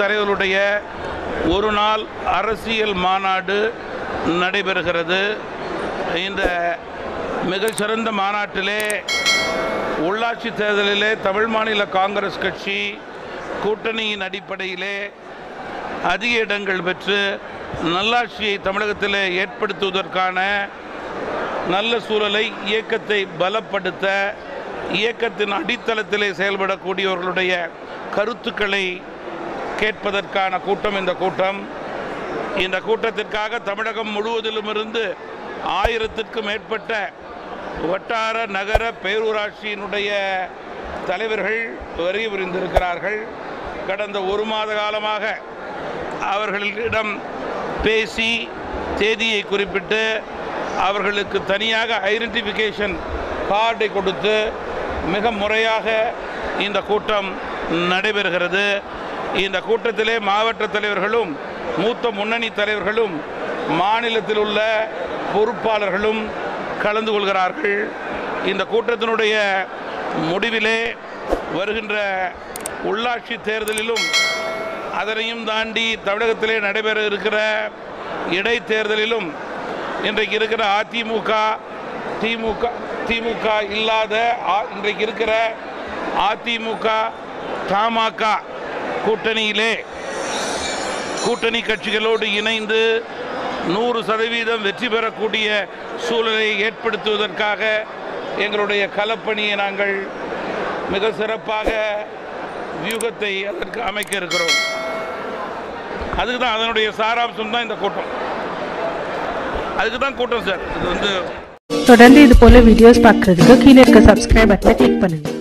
தலைவர்களுடைய ஒரு நாள் அரசியல் மாநாடு நடைபெறுகிறது இந்த மிகச்சிறந்த மாநாட்டிலே உள்ளாட்சி தேர்தலிலே தமிழ் மாநில காங்கிரஸ் கட்சி கூட்டணியின் அடிப்படையிலே அதிக இடங்கள் பெற்று நல்லாட்சியை தமிழகத்தில் ஏற்படுத்துவதற்கான நல்ல சூழலை இயக்கத்தை பலப்படுத்த இயக்கத்தின் அடித்தளத்திலே செயல்படக்கூடியவர்களுடைய கருத்துக்களை கேட்பதற்கான கூட்டம் இந்த கூட்டம் இந்த கூட்டத்திற்காக தமிழகம் முழுவதிலும் இருந்து ஆயிரத்திற்கும் மேற்பட்ட வட்டார நகர பேரூராட்சியினுடைய தலைவர்கள் வருகை புரிந்திருக்கிறார்கள் கடந்த ஒரு மாத காலமாக அவர்களிடம் பேசி தேதியை குறிப்பிட்டு அவர்களுக்கு தனியாக ஐடென்டிஃபிகேஷன் கார்டை கொடுத்து மிக முறையாக இந்த கூட்டம் நடைபெறுகிறது இந்த கூட்டத்திலே மாவட்ட தலைவர்களும் மூத்த முன்னணி தலைவர்களும் மாநிலத்தில் உள்ள பொறுப்பாளர்களும் கலந்து கொள்கிறார்கள் இந்த கூட்டத்தினுடைய முடிவிலே வருகின்ற உள்ளாட்சி தேர்தலிலும் அதனையும் தாண்டி தமிழகத்திலே நடைபெற இருக்கிற இடைத்தேர்தலிலும் இன்றைக்கு இருக்கிற அதிமுக திமுக திமுக இல்லாத ஆ- இன்றைக்கு இருக்கிற அதிமுக தமாக கூட்டணியிலே கூட்டணி கட்சிகளோடு இணைந்து நூறு சதவீதம் வெற்றி பெறக்கூடிய சூழலை ஏற்படுத்துவதற்காக எங்களுடைய களப்பணியை நாங்கள் மிக சிறப்பாக வியூகத்தை அதற்கு அமைக்க இருக்கிறோம் அதுக்கு தான் அதனுடைய சாராம்சம் தான் இந்த கூட்டம் அதுக்கு தான் கூட்டம் சார் இது வந்து தொடர்ந்து இது போல வீடியோஸ் பார்க்கறதுக்கு கீழே இருக்க சப்ஸ்கிரைப் பட்டனை கிளிக் பண்ணுங்க